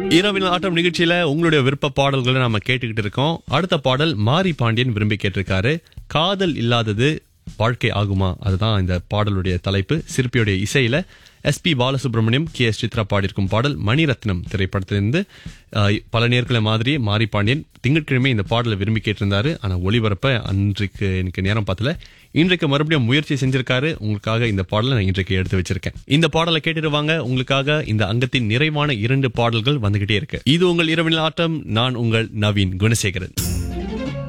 இரவின் ஆட்டம் நிகழ்ச்சியில உங்களுடைய விருப்ப பாடல்களை நாம கேட்டுக்கிட்டு இருக்கோம் அடுத்த பாடல் மாரி பாண்டியன் விரும்பி கேட்டிருக்காரு காதல் இல்லாதது வாழ்க்கை ஆகுமா அதுதான் இந்த பாடலுடைய தலைப்பு சிற்பியுடைய இசையில SP Balasubrahmanyam K S Chithra பாடியிருக்கும் பாடல் மணிரத்னம் திரைப்படத்திலிருந்து அஹ், பல நேர்களை மாதிரி மாரி பாண்டியன் திங்கட்கிழமை இந்த பாடலை விரும்பி கேட்டிருந்தாரு ஆனா ஒளிபரப்ப அன்றைக்கு எனக்கு நேரம் பார்த்தல இன்றைக்கு மறுபடியும் முயற்சி செஞ்சிருக்காரு உங்களுக்காக இந்த பாடலை நான் இன்றைக்கு எடுத்து வச்சிருக்கேன் இந்த பாடலை கேட்டுட்டு வாங்க உங்களுக்காக இந்த அங்கத்தின் நிறைவான இரண்டு பாடல்கள் வந்துகிட்டே இருக்கு இது உங்கள் இரவின் ஆட்டம் நான் உங்கள் நவீன் குணசேகரன்